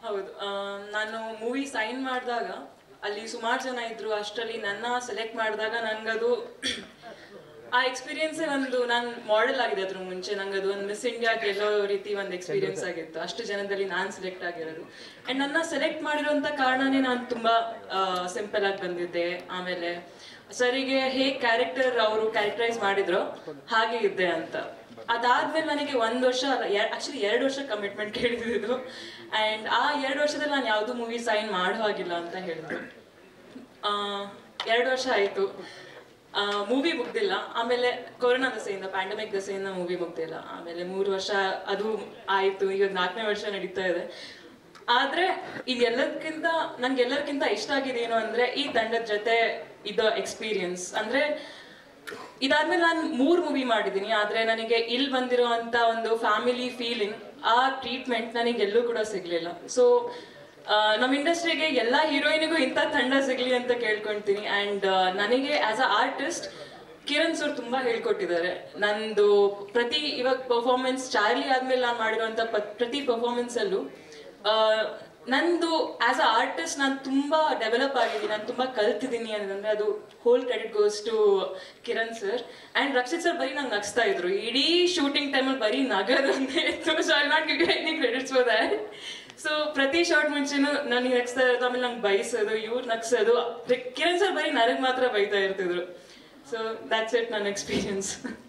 ಹೌದು ಆ, ನಾನು ಮೂವಿ ಸೈನ್ ಮಾಡಿದಾಗ ಅಲ್ಲಿ ಸುಮಾರು ಜನ ಇದ್ರು ಅಷ್ಟರಲ್ಲಿ ನನ್ನ ಸೆಲೆಕ್ಟ್ ಮಾಡಿದಾಗ ನನ್ಗದು ಆ ಎಕ್ಸ್ಪೀರಿಯನ್ಸ್ ಒಂದು ನಾನು ಮಾಡೆಲ್ ಆಗಿದೆ ಅದ್ರ ಮುಂಚೆ ನಂಗೆ ಅದು ಒಂದು ಮಿಸ್ ಇಂಡಿಯಾ ಗೆಲ್ಲೋ ರೀತಿ ಒಂದು ಎಕ್ಸ್ಪೀರಿಯನ್ಸ್ ಆಗಿತ್ತು ಅಷ್ಟು ಜನದಲ್ಲಿ ನಾನು ಸೆಲೆಕ್ಟ್ ಆಗಿರೋದು ಅಂಡ್ ನನ್ನ ಸೆಲೆಕ್ಟ್ ಮಾಡಿರೋಂಥ ಕಾರಣನೇ ನಾನು ತುಂಬಾ ಸಿಂಪಲ್ ಆಗಿ ಬಂದಿದ್ದೆ ಆಮೇಲೆ ಸರಿಗೆ ಹೇಗೆ ಕ್ಯಾರೆಕ್ಟರ್ ಅವರು ಕ್ಯಾರೆಕ್ಟರೈಸ್ ಮಾಡಿದ್ರು ಹಾಗೆ ಇದ್ದೆ ಅಂತ ಅದಾದ್ಮೇಲೆ ನನಗೆ ಒಂದ್ ವರ್ಷ ಅಲ್ಲ ಆಕ್ಚುಲಿ ಎರಡು ವರ್ಷ ಕಮಿಟ್ಮೆಂಟ್ ಕೇಳಿದ್ರು ಅಂಡ್ ಆ ಎರಡು ವರ್ಷದಲ್ಲಿ ನಾನು ಯಾವ್ದು ಮೂವಿ ಸೈನ್ ಮಾಡೋ ಹಾಗಿಲ್ಲ ಅಂತ ಹೇಳಿದ್ರು ಎರಡು ವರ್ಷ ಆಯ್ತು ಮೂವಿ ಮುಗ್ದಿಲ್ಲ ಆಮೇಲೆ ಕೊರೋನಾ ದಸೆಯಿಂದ ಪ್ಯಾಂಡಮಿಕ್ ದಸೆಯಿಂದ ಮೂವಿ ಮುಗ್ದಿಲ್ಲ ಆಮೇಲೆ ಮೂರು ವರ್ಷ ಅದು ಆಯ್ತು ಈಗ ನಾಲ್ಕನೇ ವರ್ಷ ನಡೀತಾ ಇದೆ ಆದ್ರೆ ಇದೆಲ್ಲದಕ್ಕಿಂತ ನನ್ಗೆ ಎಲ್ಲದಕ್ಕಿಂತ ಇಷ್ಟ ಆಗಿದೆ ಏನು ಅಂದ್ರೆ ಈ ತಂಡದ ಜೊತೆ ಇದ್ದ ಎಕ್ಸ್ಪೀರಿಯನ್ಸ್ ಅಂದ್ರೆ ಇದಾದ್ಮೇಲೆ ನಾನು ಮೂರ್ ಮೂವಿ ಮಾಡಿದ್ದೀನಿ ಆದ್ರೆ ನನಗೆ ಇಲ್ಲಿ ಬಂದಿರುವಂತ ಒಂದು ಫ್ಯಾಮಿಲಿ ಫೀಲಿಂಗ್ ಆ ಟ್ರೀಟ್ಮೆಂಟ್ ನನಗೆ ಎಲ್ಲೂ ಕೂಡ ಸಿಗ್ಲಿಲ್ಲ ಸೊ ನಮ್ಮ ಇಂಡಸ್ಟ್ರಿಗೆ ಎಲ್ಲಾ ಹೀರೋಯಿನಿಗೂ ಇಂಥ ತಂಡ ಸಿಗ್ಲಿ ಅಂತ ಕೇಳ್ಕೊಂತೀನಿ ಅಂಡ್ ನನಗೆ as a artist Kiran sir ತುಂಬಾ ಹೇಳ್ಕೊಟ್ಟಿದ್ದಾರೆ ನಂದು ಪ್ರತಿ ಇವಾಗ ಪರ್ಫಾರ್ಮೆನ್ಸ್ ಚಾರ್ಲಿ ಆದ್ಮೇಲೆ ನಾನು ಮಾಡಿರುವಂತ ಪ- ಪ್ರತಿ ಪರ್ಫಾರ್ಮೆನ್ಸ್ ಅಲ್ಲೂ ಆ, ನಂದು ಆಸ್ ಅ ಆರ್ಟಿಸ್ಟ್ ನಾನು ತುಂಬಾ ಡೆವಲಪ್ ಆಗಿದ್ದೀನಿ ನಾನು ತುಂಬಾ ಕಲ್ತಿದ್ದೀನಿ ಅನ್ನೋದಂದ್ರೆ ಅದು whole credit goes to Kiran sir and Rakshit sir ಬರೀ ನಂಗೆ ನಗಿಸ್ತಾ ಇದ್ರು ಇಡೀ ಶೂಟಿಂಗ್ ಟೈಮಲ್ಲಿ ಬರೀ ನಗದು ಅಂತ ಇತ್ತು so I not give any credits for that so ಪ್ರತಿ ಶಾರ್ಟ್ ಮುಂಚೆನೂ ನನಗೆ ನಗಿಸ್ತಾ ಇರೋದು ಆಮೇಲೆ ನಂಗೆ ಬೈಸೋದು ಇವ್ರು ನಗ್ಸೋದು ಕಿರಣ್ ಸರ್ ಬರೀ ನನಗೆ ಮಾತ್ರ ಬೈತಾ ಇರ್ತಿದ್ರು ಸೊ ದ್ಯಾಟ್ಸ್ ಇಟ್ ನನ್ನ ಎಕ್ಸ್ಪೀರಿಯನ್ಸ್